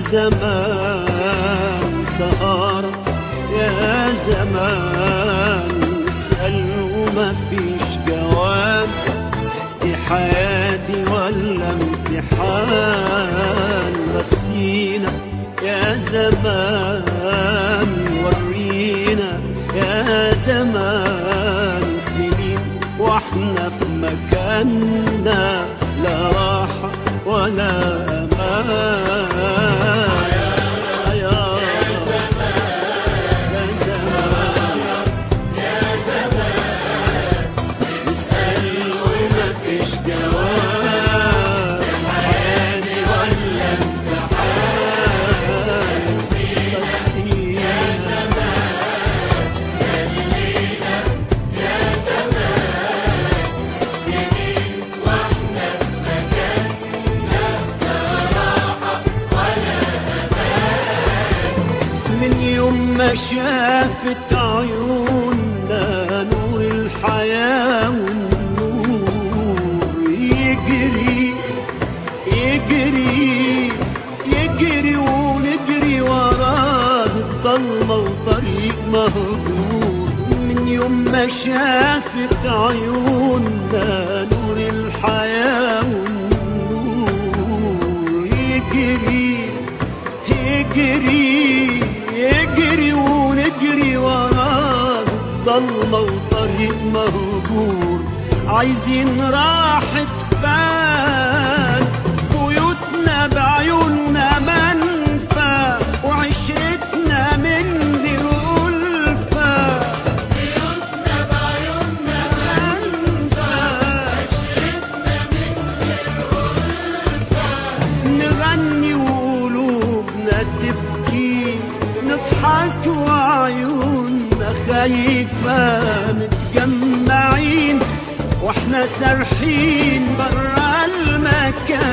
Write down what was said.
زمان سهارة يا زمان اسأل وما فيش جواب دي حياتي ولا امتحان رسينا يا زمان ورينا يا زمان سنين واحنا في مكاننا لا راحة ولا أمان يا زمان اسأل وما فيش جواب حياتي ولا امتحان رسينا من يوم ما شافت عيوننا نور الحياة والنور يجري يجري يجري ونجري وراه الضلمة وطريق مهجور من يوم ما شافت عيوننا نور الحياة والنور يجري يجري يجري ونجري وراه ضلمة وطريق مهجور عايزين راحة بال بيوتنا بعيوننا منفى وعشرتنا من غير ألفة بيوتنا بعيوننا نغني وقلوبنا تبكي نضحك وعيوننا خايفة متجمعين واحنا سارحين برا المكان